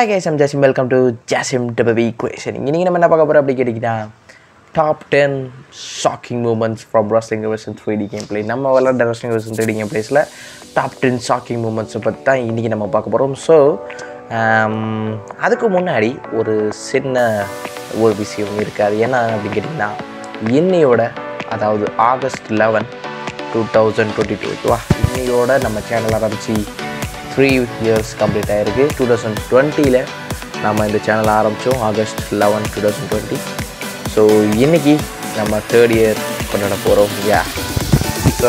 Hi guys I'm Jasim welcome to Jasim டபவி question இன்றைக்கி நம்ம என்ன பார்க்க போகிறோம் அப்படி கேட்டிங்கன்னா top ten shocking moments from wrestling version three D game play நம்ம விளாண்ட wrestling version three D game பிளேஸில் டாப் டென் ஷாக்கிங் மூமெண்ட்ஸை பற்றி தான் இன்றைக்கி நம்ம பார்க்க போகிறோம் ஸோ அதுக்கு முன்னாடி ஒரு சின்ன ஒரு விஷயம் இருக்காது என்ன அப்படின்னு கேட்டிங்கன்னா இன்னையோட அதாவது August eleven two thousand twenty two ஓகேவா இன்னையோட நம்ம சேனல் ஆரம்பித்து த்ரீ இயர்ஸ் கம்ப்ளீட் ஆகிருக்கு டூ தௌசண்ட் டுவெண்ட்டியில் நம்ம இந்த சேனல் ஆரம்பித்தோம் August eleven two thousand twenty so இன்றைக்கி நம்ம தேர்ட் இயர் கொண்டாட போகிறோம் யா ஸோ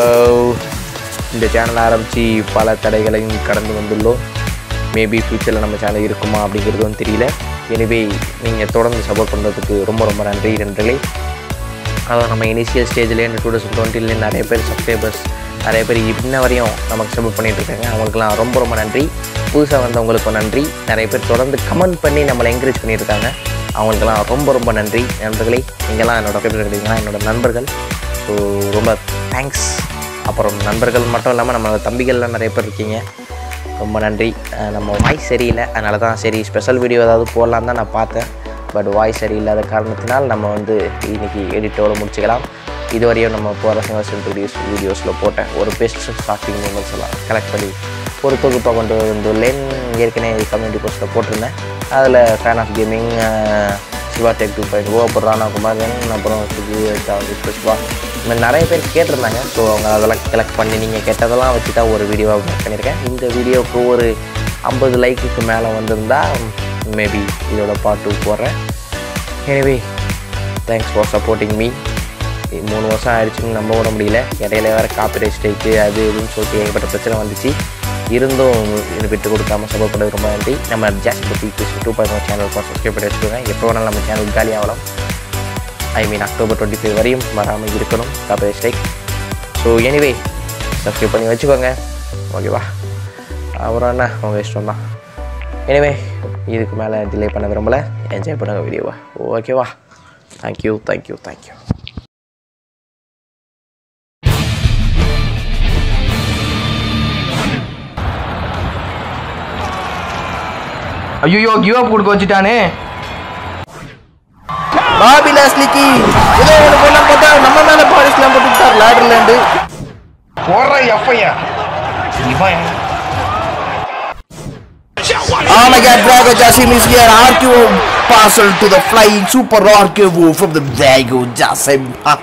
இந்த சேனல் ஆரம்பித்து பல தடைகளையும் கடந்து வந்துள்ளோம் மேபி ஃப்யூச்சரில் நம்ம சேனல் இருக்குமா அப்படிங்கிறது வந்து தெரியல எனவே நீங்கள் தொடர்ந்து சப்போர்ட் பண்ணுறதுக்கு ரொம்ப ரொம்ப நன்றி நன்றிகளே அதாவது நம்ம இனிஷியல் ஸ்டேஜ்லேயே டூ தௌசண்ட் டுவெண்ட்டிலே நிறைய பேர் சப்ஸ்கிரைபர்ஸ் நிறைய பேர் இன்ன வரையும் நமக்கு சப்போர்ட் பண்ணிட்டு இருக்காங்க அவங்களுக்குலாம் ரொம்ப ரொம்ப நன்றி புதுசாக வந்தவங்களுக்கும் நன்றி நிறைய பேர் தொடர்ந்து கமெண்ட் பண்ணி நம்மளை என்கரேஜ் பண்ணியிருக்காங்க அவங்களுக்கெல்லாம் ரொம்ப ரொம்ப நன்றி நண்பர்களே நீங்களாம் என்னோட ஃபேவரட் இருக்கீங்களா என்னோட நண்பர்கள் ஸோ ரொம்ப தேங்க்ஸ் அப்புறம் நண்பர்கள் மட்டும் இல்லாமல் நம்மளோட தம்பிகள்லாம் நிறைய பேர் இருக்கீங்க ரொம்ப நன்றி அஹ் நம்ம வாய்ஸ் சரியில்லை அதனால தான் சரி ஸ்பெஷல் வீடியோ ஏதாவது போடலான்னு தான் நான் பார்த்தேன் பட் வாய்ஸ் சரியில்லாத காரணத்தினால் நம்ம வந்து இன்னைக்கு எடிட்டோடு முடிச்சுக்கலாம் இதுவரையும் நம்ம போகிற சிங்கர்ஸ் வீடியோஸ் வீடியோஸில் போட்டேன் ஒரு பெஸ்ட் ஸ்டார்டிங் மூமெண்ட்ஸ் எல்லாம் கலெக்ட் பண்ணி ஒரு தொகுப்பாக கொண்டு வந்துள்ளேன் ஏற்கனவே கம்யூனிட்டி போஸ்ட்டில் போட்டிருந்தேன் அதில் fan of gaming Siva tech two point o அப்புறம் ராணா குமாரன் அப்புறம் சுஜி புஷ்பா இந்த மாதிரி நிறைய பேர் கேட்டிருந்தாங்க ஸோ அவங்க அதெல்லாம் கலெக்ட் பண்ணி நீங்கள் கேட்டதெல்லாம் வச்சு தான் ஒரு வீடியோவாக மேக் பண்ணியிருக்கேன் இந்த வீடியோவுக்கு ஒரு ஐம்பது லைக்குக்கு மேலே வந்திருந்தால் மேபி இதோட பார்ட் டூ போடுறேன் எனவே தேங்க்ஸ் ஃபார் சப்போர்ட்டிங் மீ மூணு வருஷம் ஆயிடுச்சுன்னு நம்ப விட முடியல இடையில வேறு காப்பிரைட் ஸ்ட்ரைக்கு அது இதுன்னு சொல்லிட்டு ஏகப்பட்ட பிரச்சனை வந்துச்சு இருந்தும் இது விட்டு கொடுக்காம சப்போர்ட் பண்ணது ரொம்ப நன்றி நம்ம ஜாஸ்ட் பற்றி டூ பாயிண்ட் சேனல் சப்ஸ்கிரைப் பண்ணி வச்சுக்கோங்க எப்போ வேணாலும் நம்ம சேனல் காலி ஆகலாம் I mean October twenty five வரையும் வராமல் இருக்கணும் copyright strike so anyway subscribe பண்ணி வச்சுக்கோங்க ஓகேவா அப்புறம் என்ன உங்கள் இஷ்டம் தான் எனிவே இதுக்கு மேலே டிலே பண்ண விரும்பலை என்ஜாய் பண்ணுங்க வீடியோவா ஓகேவா தேங்க்யூ தேங்க்யூ தேங்க்யூ ஐயோ கிவ் அப் கொடுக்க வச்சுட்டானே பாபி லாஸ்லிக்கு ஏதோ ஒன்று பண்ண பார்த்தா நம்ம மேலே பாலிஸ்லாம் போட்டு விட்டார் லேடர்லேண்டு போடுற எஃப்ஐஆர் இவன் Oh my god, Drago Jasim is here. RKO parcel to the flying super RKO from the Drago Jasim.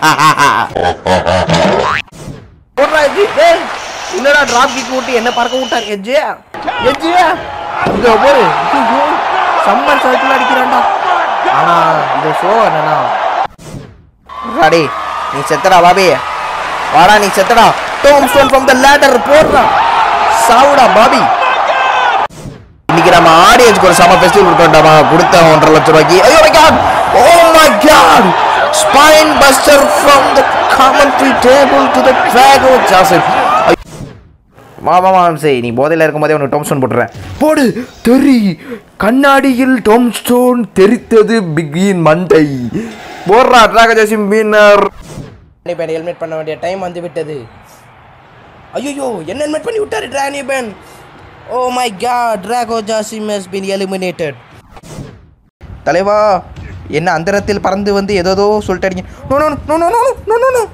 என்னடா டிராப் கிக் விட்டு என்ன பறக்க விட்டார் எஜ்ஜே எஜ்ஜே இங்க பாரு ஐயோ சம்மர் சர்க்கிள் அடிக்கிறான்டா ஆனா இந்த ஷோ என்னன்னா ராடி நீ செத்தடா பாபி வாடா நீ செத்தடா tombstone from the ladder போடுறா சாவுடா பாபி இன்னைக்கு நம்ம ஆடியன்ஸ்க்கு ஒரு சம ஃபெஸ்டிவல் கொடுத்தோம்டாமா கொடுத்த ஒன்றரை லட்சம் ரூபாய்க்கு ஐயோ my god oh my god spine buster from the commentary table to the Drago Jasim மாமா சரி நீ போதையில் இருக்கும்போதே உனக்கு டோம் ஸ்டோன் போட்டுறேன் போடு தெரி கண்ணாடியில் டோம் ஸ்டோன் தெரித்தது பிகின் மண்டை போடுறா டிராகஜாசிம் வீனர் இப்போ ஹெல்மெட் பண்ண வேண்டிய டைம் வந்து விட்டது ஐயோ என்ன ஹெல்மெட் பண்ணி விட்டாரு டிரானி பென் oh my god Drago Jasim has been eliminated தலைவா என்ன அந்தரத்தில் பறந்து வந்து ஏதோ சொல்லிட்டாடிங்க no no no no no no no no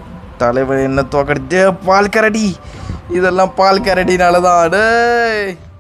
தலைவன் என்ன தோக்கடிச்சே பால் கரடி இதெல்லாம் பால் கரடினால தான் டேய்